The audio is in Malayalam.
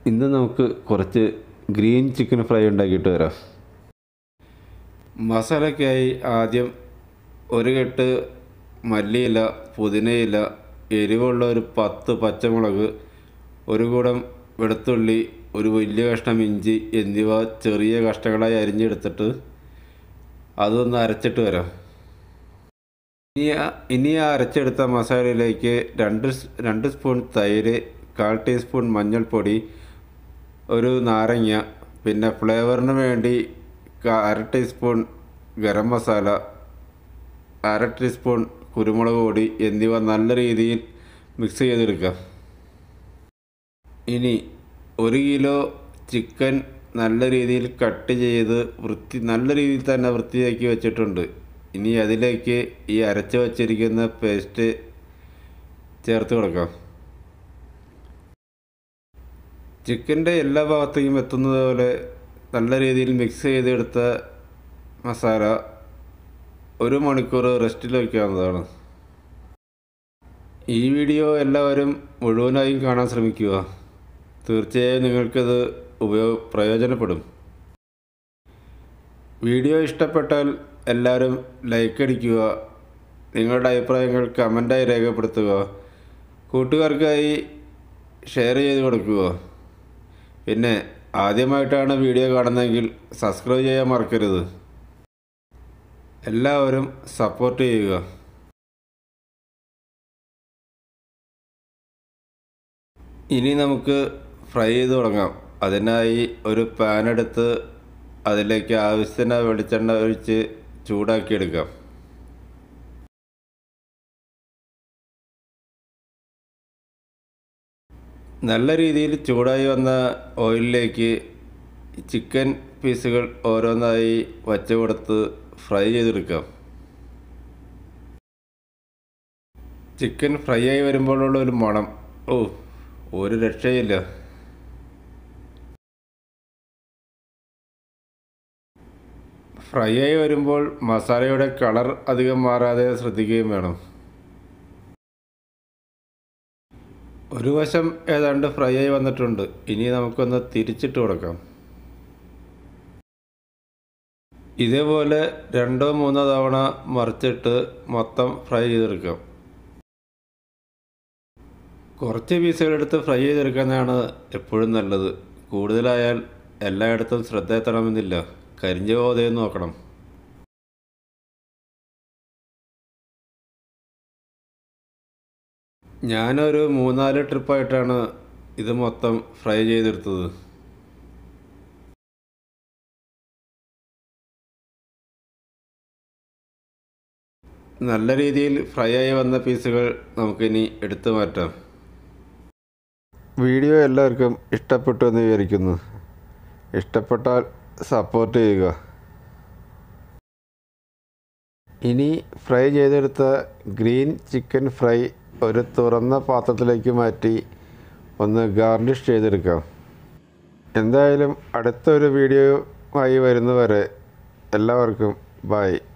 ഇന്ന് നമുക്ക് കുറച്ച് ഗ്രീൻ ചിക്കൻ ഫ്രൈ ഉണ്ടാക്കിയിട്ട് വരാം മസാലയ്ക്കായി ആദ്യം ഒരു കെട്ട് മല്ലിയില പുതിനയില എരിവുള്ള ഒരു പത്ത് പച്ചമുളക് ഒരു കൂടം വെളുത്തുള്ളി ഒരു വലിയ കഷ്ണം ഇഞ്ചി എന്നിവ ചെറിയ കഷ്ണങ്ങളായി അരിഞ്ഞെടുത്തിട്ട് അതൊന്ന് അരച്ചിട്ട് വരാം ഇനി ആ- ഇനി ആ അരച്ചെടുത്ത മസാലയിലേക്ക് രണ്ട് സ്- രണ്ട് സ്പൂൺ തൈര് കാൽ ടീസ്പൂൺ മഞ്ഞൾപ്പൊടി ഒരു നാരങ്ങ പിന്നെ ഫ്ലേവറിന് വേണ്ടി ക- അര ടീസ്പൂൺ ഗരം മസാല അര ടീസ്പൂൺ കുരുമുളക് പൊടി എന്നിവ നല്ല രീതിയിൽ മിക്സ് ചെയ്തെടുക്കാം ഇനി ഒരു കിലോ ചിക്കൻ നല്ല രീതിയിൽ കട്ട് ചെയ്ത് വൃത്തി നല്ല രീതിയിൽ തന്നെ വൃത്തിയാക്കി വെച്ചിട്ടുണ്ട് ഇനി അതിലേക്ക് ഈ അരച്ച് വച്ചിരിക്കുന്ന പേസ്റ്റ് ചേർത്ത് കൊടുക്കാം ചിക്കൻ്റെ എല്ലാ ഭാഗത്തേക്കും എത്തുന്നത് പോലെ നല്ല രീതിയിൽ മിക്സ് ചെയ്തെടുത്ത മസാല ഒരു മണിക്കൂർ റെസ്റ്റിൽ വയ്ക്കാവുന്നതാണ് ഈ വീഡിയോ എല്ലാവരും മുഴുവനായും കാണാൻ ശ്രമിക്കുക തീർച്ചയായും നിങ്ങൾക്കത് ഉപയോഗ പ്രയോജനപ്പെടും വീഡിയോ ഇഷ്ടപ്പെട്ടാൽ എല്ലാവരും ലൈക്ക് അടിക്കുക നിങ്ങളുടെ അഭിപ്രായങ്ങൾ കമൻറ്റായി രേഖപ്പെടുത്തുക കൂട്ടുകാർക്കായി ഷെയർ ചെയ്ത് കൊടുക്കുക പിന്നെ ആദ്യമായിട്ടാണ് വീഡിയോ കാണുന്നതെങ്കിൽ സബ്സ്ക്രൈബ് ചെയ്യാൻ മറക്കരുത് എല്ലാവരും സപ്പോർട്ട് ചെയ്യുക ഇനി നമുക്ക് ഫ്രൈ ചെയ്ത് തുടങ്ങാം അതിനായി ഒരു പാൻ എടുത്ത് അതിലേക്ക് ആവശ്യത്തിന് വെളിച്ചെണ്ണ ഒഴിച്ച് ചൂടാക്കിയെടുക്കാം നല്ല രീതിയിൽ ചൂടായി വന്ന ഓയിലിലേക്ക് ചിക്കൻ പീസുകൾ ഓരോന്നായി വച്ച് കൊടുത്ത് ഫ്രൈ ചെയ്തെടുക്കാം ചിക്കൻ ഫ്രൈ ആയി വരുമ്പോഴുള്ള ഒരു മണം ഓ ഒരു രക്ഷയില്ല ഫ്രൈ ആയി വരുമ്പോൾ മസാലയുടെ കളർ അധികം മാറാതെ ശ്രദ്ധിക്കുകയും വേണം ഒരു വശം ഏതാണ്ട് ഫ്രൈ ആയി വന്നിട്ടുണ്ട് ഇനി നമുക്കൊന്ന് തിരിച്ചിട്ട് കൊടുക്കാം ഇതേപോലെ രണ്ടോ മൂന്നോ തവണ മറിച്ചിട്ട് മൊത്തം ഫ്രൈ ചെയ്തെടുക്കാം കുറച്ച് പീസുകളെടുത്ത് ഫ്രൈ ചെയ്തെടുക്കുന്നതാണ് എപ്പോഴും നല്ലത് കൂടുതലായാൽ എല്ലായിടത്തും ശ്രദ്ധ എത്തണമെന്നില്ല കരിഞ്ഞു പോകാതെ നോക്കണം ഞാനൊരു മൂന്നാല് ട്രിപ്പായിട്ടാണ് ഇത് മൊത്തം ഫ്രൈ ചെയ്തെടുത്തത് നല്ല രീതിയിൽ ഫ്രൈ ആയി വന്ന പീസുകൾ നമുക്കിനി എടുത്തു മാറ്റാം വീഡിയോ എല്ലാവർക്കും ഇഷ്ടപ്പെട്ടു എന്ന് വിചാരിക്കുന്നു ഇഷ്ടപ്പെട്ടാൽ സപ്പോർട്ട് ചെയ്യുക ഇനി ഫ്രൈ ചെയ്തെടുത്ത ഗ്രീൻ ചിക്കൻ ഫ്രൈ ഒരു തുറന്ന പാത്രത്തിലേക്ക് മാറ്റി ഒന്ന് ഗാർണിഷ് ചെയ്തെടുക്കാം എന്തായാലും അടുത്തൊരു വീഡിയോ ആയി വരുന്നവരെ എല്ലാവർക്കും ബൈ